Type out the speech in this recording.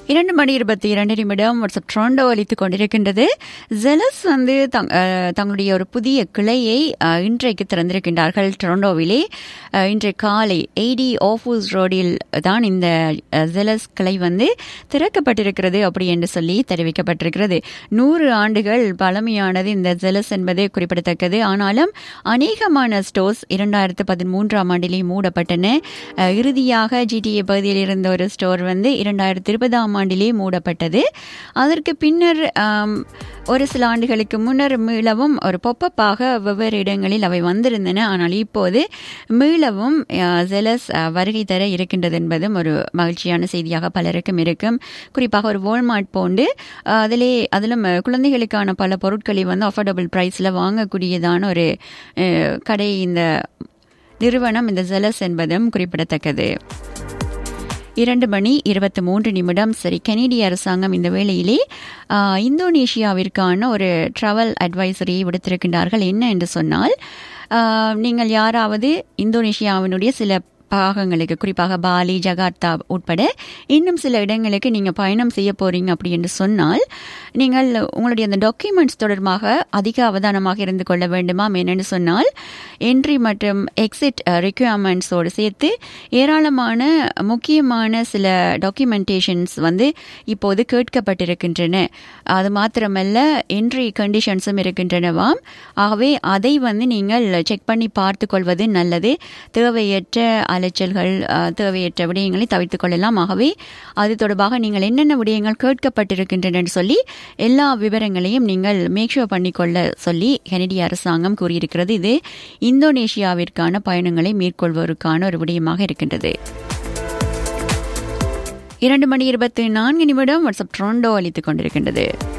இரண்டு மணி இருபத்தி இரண்டு நிமிடம் வாட்ஸ்அப் ட்ரோண்டோ அளித்துக் கொண்டிருக்கின்றது ஜெலஸ் வந்து தங் அஹ், தங்களுடைய ஒரு புதிய கிளையை அஹ், இன்றைக்கு திறந்திருக்கின்றார்கள் டொரண்டோவிலே அஹ், இன்று காலை எய்டி ஆஃபூஸ் ரோடில் தான் இந்த அஹ், ஜெலஸ் கிளை வந்து திறக்கப்பட்டிருக்கிறது அப்படி என்று சொல்லி தெரிவிக்கப்பட்டிருக்கிறது நூறு ஆண்டுகள் பழமையானது இந்த ஜெலஸ் என்பது குறிப்பிடத்தக்கது ஆனாலும் அநேகமான ஸ்டோர்ஸ் இரண்டாயிரத்து பதிமூன்றாம் ஆண்டிலே மூடப்பட்டன அஹ், இறுதியாக ஜிடிஏ பகுதியில் இருந்த ஒரு ஸ்டோர் வந்து இரண்டாயிரத்தி இருபதாம் ஆண்டிலே மூடப்பட்டது அதற்கு பின்னர் ஆம், ஒரு சில ஆண்டுகளுக்கு முன்னர் மீளவும் ஒரு பொப்பப்பாக வெவ்வேறு இடங்களில் அவை வந்திருந்தன ஆனால் இப்போது மீளவும் ஜெலஸ் வருகை தர இருக்கின்றது என்பதும் ஒரு மகிழ்ச்சியான செய்தியாக பலருக்கும் இருக்கும் குறிப்பாக ஒரு வால்மார்ட் போண்டு அஹ், அதிலே அதிலும் அஹ், குழந்தைகளுக்கான பல பொருட்களை வந்து அஃபோர்டபுள் ப்ரைஸில் வாங்கக்கூடியதான ஒரு அஹ், கடை இந்த நிறுவனம் இந்த ஜெலஸ் என்பதும் குறிப்பிடத்தக்கது இரண்டு மணி இருபத்தி மூன்று நிமிடம் சரி கனேடிய அரசாங்கம் இந்த வேளையிலே ஆ, இந்தோனேஷியாவிற்கான ஒரு ட்ராவல் அட்வைசரியை விடுத்திருக்கின்றார்கள் என்ன என்று சொன்னால் ஆ, நீங்கள் யாராவது இந்தோனேஷியாவினுடைய சில பாகங்களுக்கு குறிப்பாக பாலி ஜகார்த்தா உட்பட இன்னும் சில இடங்களுக்கு நீங்கள் பயணம் செய்ய போறீங்க அப்படி என்று சொன்னால் நீங்கள் உங்களுடைய அந்த டாக்குமெண்ட்ஸ் தொடர்பாக அதிக அவதானமாக இருந்து கொள்ள வேண்டுமாம் என்னென்னு சொன்னால் என்ட்ரி மற்றும் எக்ஸிட் ரெக்யர்மெண்ட்ஸோடு சேர்த்து ஏராளமான முக்கியமான சில டாக்குமெண்டேஷன்ஸ் வந்து இப்போது கேட்கப்பட்டிருக்கின்றன அது மாத்திரமல்ல என்ட்ரி கண்டிஷன்ஸும் இருக்கின்றனவாம் ஆகவே அதை வந்து நீங்கள் செக் பண்ணி பார்த்து கொள்வது நல்லது தேவையற்ற அலைச்சல்கள் அஹ், தேவையற்ற விடயங்களை தவிர்த்துக் கொள்ளலாம் ஆகவே அது தொடர்பாக நீங்கள் என்னென்ன விடயங்கள் கேட்கப்பட்டிருக்கின்றன என்று சொல்லி எல்லா விவரங்களையும் நீங்கள் மேக்ஷூர் பண்ணிக்கொள்ள சொல்லி கனடிய அரசாங்கம் கூறியிருக்கிறது இது இந்தோனேஷியாவிற்கான பயணங்களை மேற்கொள்வோருக்கான ஒரு விடயமாக இருக்கின்றது இரண்டு மணி இருபத்தி நான்கு நிமிடம் வாட்ஸ்அப் ட்ரோண்டோ அளித்துக் கொண்டிருக்கின்றது